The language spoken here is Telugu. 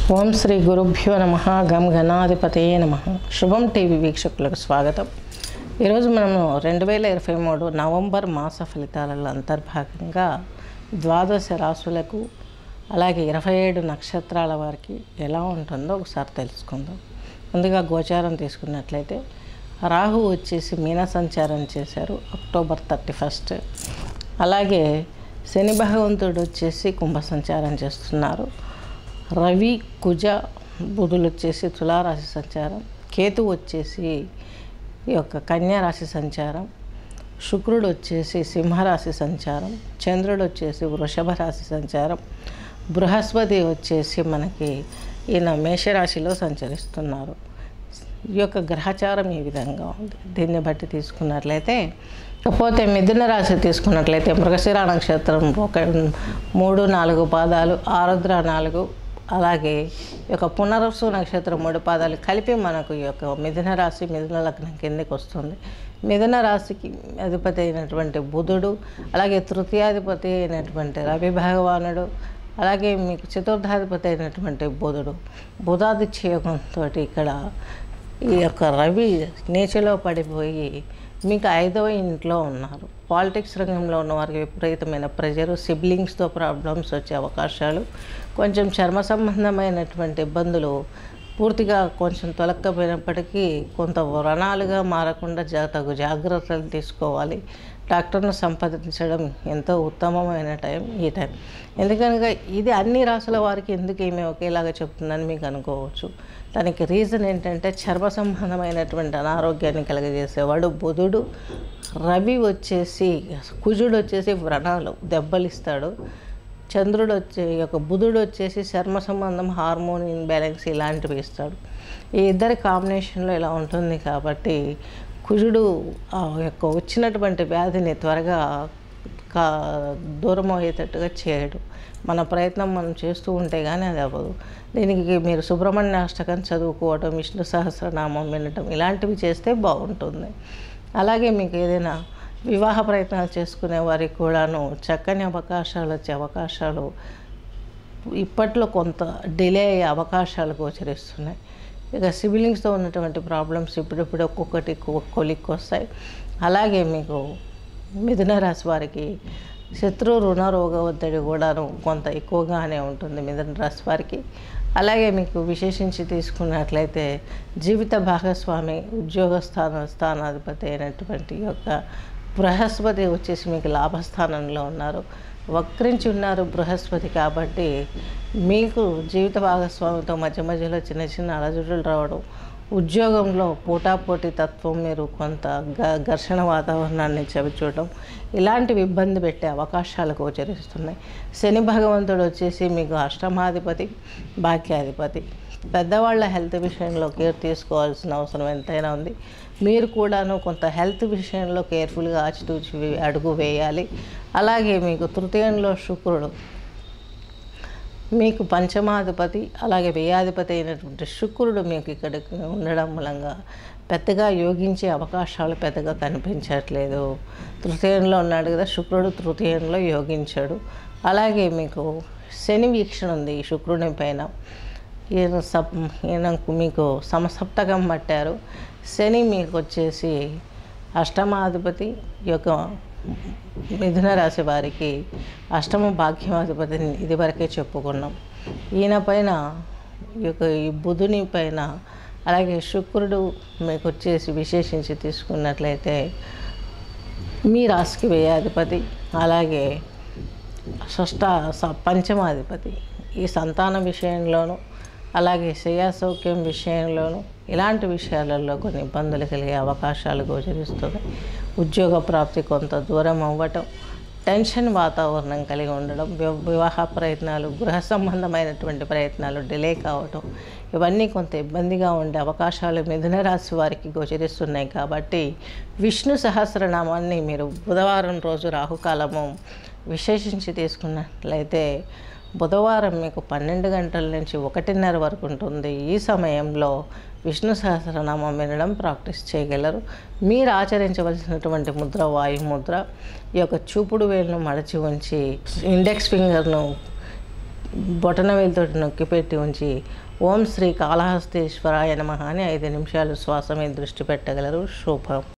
ఓం శ్రీ గురుభ్యో నమ గం గణాధిపతయే నమ శుభం టీవీ వీక్షకులకు స్వాగతం ఈరోజు మనము రెండు వేల ఇరవై మూడు నవంబర్ మాస ఫలితాలలో అంతర్భాగంగా ద్వాదశ రాశులకు అలాగే ఇరవై ఏడు నక్షత్రాల వారికి ఎలా ఉంటుందో ఒకసారి తెలుసుకుందాం ముందుగా గోచారం తీసుకున్నట్లయితే రాహు వచ్చేసి మీన సంచారం చేశారు అక్టోబర్ థర్టీ ఫస్ట్ అలాగే శని భగవంతుడు వచ్చేసి కుంభ సంచారం చేస్తున్నారు రవి కుజ బుధులు వచ్చేసి తులారాశి సంచారం కేతు వచ్చేసి ఈ యొక్క కన్యా రాశి సంచారం శుక్రుడు వచ్చేసి సింహరాశి సంచారం చంద్రుడు వచ్చేసి వృషభ రాశి సంచారం బృహస్పతి వచ్చేసి మనకి ఈయన మేషరాశిలో సంచరిస్తున్నారు ఈ యొక్క గ్రహచారం ఈ విధంగా ఉంది దీన్ని బట్టి తీసుకున్నట్లయితే ఇకపోతే మిథున రాశి తీసుకున్నట్లయితే మృగశిర నక్షత్రం ఒక మూడు నాలుగు పాదాలు ఆరుద్ర నాలుగు అలాగే ఈ యొక్క పునరసు నక్షత్రం మూడు పాదాలు కలిపి మనకు ఈ యొక్క మిథున రాశి మిథున లగ్నం కిందకి వస్తుంది మిథున రాశికి అధిపతి అయినటువంటి బుధుడు అలాగే తృతీయాధిపతి అయినటువంటి రవి భగవానుడు అలాగే మీకు చతుర్థాధిపతి అయినటువంటి బుధుడు బుధాదిత్యయోగంతో ఇక్కడ ఈ యొక్క రవి నేచలో పడిపోయి మీకు ఐదవ ఇంట్లో ఉన్నారు పాలిటిక్స్ రంగంలో ఉన్న వారికి విపరీతమైన ప్రెజరు సిబ్లింగ్స్తో ప్రాబ్లమ్స్ వచ్చే అవకాశాలు కొంచెం చర్మ సంబంధమైనటువంటి ఇబ్బందులు పూర్తిగా కొంచెం తొలక్కపోయినప్పటికీ కొంత వ్రణాలుగా మారకుండా జా తగు జాగ్రత్తలు తీసుకోవాలి డాక్టర్ను సంప్రదించడం ఎంతో ఉత్తమమైన టైం ఈ టైం ఎందుకనగా ఇది అన్ని రాసుల వారికి ఎందుకు ఏమీ ఒకేలాగా చెప్తుందని మీకు అనుకోవచ్చు దానికి రీజన్ ఏంటంటే చర్మ సంబంధమైనటువంటి అనారోగ్యాన్ని కలగజేసేవాడు బుధుడు రవి వచ్చేసి కుజుడు వచ్చేసి వ్రణాలు దెబ్బలిస్తాడు చంద్రుడు వచ్చే ఈ యొక్క బుధుడు వచ్చేసి చర్మ సంబంధం హార్మోన్ ఇన్బ్యాలెన్స్ ఇలాంటివి ఇస్తాడు ఈ ఇద్దరి కాంబినేషన్లో ఇలా ఉంటుంది కాబట్టి కుజుడు ఆ యొక్క వచ్చినటువంటి వ్యాధిని త్వరగా కా దూరం అయ్యేటట్టుగా చేయడు మన ప్రయత్నం మనం చేస్తూ ఉంటే కానీ అది అవ్వదు దీనికి మీరు సుబ్రహ్మణ్య అష్టకం చదువుకోవటం విష్ణు సహస్రనామం వినటం ఇలాంటివి చేస్తే బాగుంటుంది అలాగే మీకు ఏదైనా వివాహ ప్రయత్నాలు చేసుకునే వారికి కూడాను చక్కని అవకాశాలు వచ్చే అవకాశాలు ఇప్పట్లో కొంత డిలే అయ్యే అవకాశాలు గోచరిస్తున్నాయి ఇక సిబిలింగ్స్తో ఉన్నటువంటి ప్రాబ్లమ్స్ ఇప్పుడిప్పుడు ఒక్కొక్కటి కొలిక్కి వస్తాయి అలాగే మీకు మిథున రాశి వారికి శత్రు రుణ రోగ ఒత్తిడి కూడాను కొంత ఎక్కువగానే ఉంటుంది మిథున రాశి వారికి అలాగే మీకు విశేషించి తీసుకున్నట్లయితే జీవిత భాగస్వామి ఉద్యోగ స్థాన స్థానాధిపతి అయినటువంటి యొక్క బృహస్పతి వచ్చేసి మీకు లాభస్థానంలో ఉన్నారు వక్రించి ఉన్నారు బృహస్పతి కాబట్టి మీకు జీవిత భాగస్వామితో మధ్య మధ్యలో చిన్న చిన్న అలజడులు రావడం ఉద్యోగంలో పోటాపోటీ తత్వం మీరు కొంత గ ఘర్షణ వాతావరణాన్ని చవిచూడడం ఇలాంటివి ఇబ్బంది పెట్టే అవకాశాలు గోచరిస్తున్నాయి శని భగవంతుడు వచ్చేసి మీకు అష్టమాధిపతి భాగ్యాధిపతి పెద్దవాళ్ళ హెల్త్ విషయంలో కేర్ తీసుకోవాల్సిన అవసరం ఎంతైనా ఉంది మీరు కూడాను కొంత హెల్త్ విషయంలో కేర్ఫుల్గా ఆచితూచి అడుగు వేయాలి అలాగే మీకు తృతీయంలో శుక్రుడు మీకు పంచమాధిపతి అలాగే వ్యయాధిపతి అయినటువంటి శుక్రుడు మీకు ఇక్కడ ఉండడం మూలంగా పెద్దగా యోగించే అవకాశాలు పెద్దగా కనిపించట్లేదు తృతీయంలో ఉన్నాడు కదా శుక్రుడు తృతీయంలో యోగించాడు అలాగే మీకు శని వీక్షణ ఉంది ఈ శుక్రుని పైన ఈయన సప్ ఈయన మీకు సమసప్తకం పట్టారు శని మీకు వచ్చేసి అష్టమాధిపతి యొక్క మిథున రాశి వారికి అష్టమ భాగ్యమాధిపతిని ఇదివరకే చెప్పుకున్నాం ఈయన పైన ఈ యొక్క ఈ బుధుని పైన అలాగే శుక్రుడు మీకు వచ్చేసి విశేషించి తీసుకున్నట్లయితే మీ రాశికి వ్యయాధిపతి అలాగే షష్ట స- పంచమాధిపతి ఈ సంతాన విషయంలోనూ అలాగే శయ్యా సౌఖ్యం విషయంలోనూ ఇలాంటి విషయాలలో కొన్ని ఇబ్బందులు కలిగే అవకాశాలు గోచరిస్తున్నాయి ఉద్యోగ ప్రాప్తి కొంత దూరం అవ్వటం టెన్షన్ వాతావరణం కలిగి ఉండడం వి- వివాహ ప్రయత్నాలు గృహ సంబంధమైనటువంటి ప్రయత్నాలు డిలే కావటం ఇవన్నీ కొంత ఇబ్బందిగా ఉండే అవకాశాలు మిథున రాశి వారికి గోచరిస్తున్నాయి కాబట్టి విష్ణు సహస్రనామాన్ని మీరు బుధవారం రోజు రాహుకాలము విశేషించి తీసుకున్నట్లయితే బుధవారం మీకు పన్నెండు గంటల నుంచి ఒకటిన్నర వరకు ఉంటుంది ఈ సమయంలో విష్ణు సహస్రనామం వినడం ప్రాక్టీస్ చేయగలరు మీరు ఆచరించవలసినటువంటి ముద్ర వాయు ముద్ర ఈ యొక్క చూపుడు వేలును మడచి ఉంచి ఇండెక్స్ ఫింగర్ను బొటన వేలుతో నొక్కి పెట్టి ఉంచి ఓం శ్రీ కాళహస్తీశ్వరాయ నమః అని ఐదు నిమిషాలు శ్వాస మీద దృష్టి పెట్టగలరు శుభం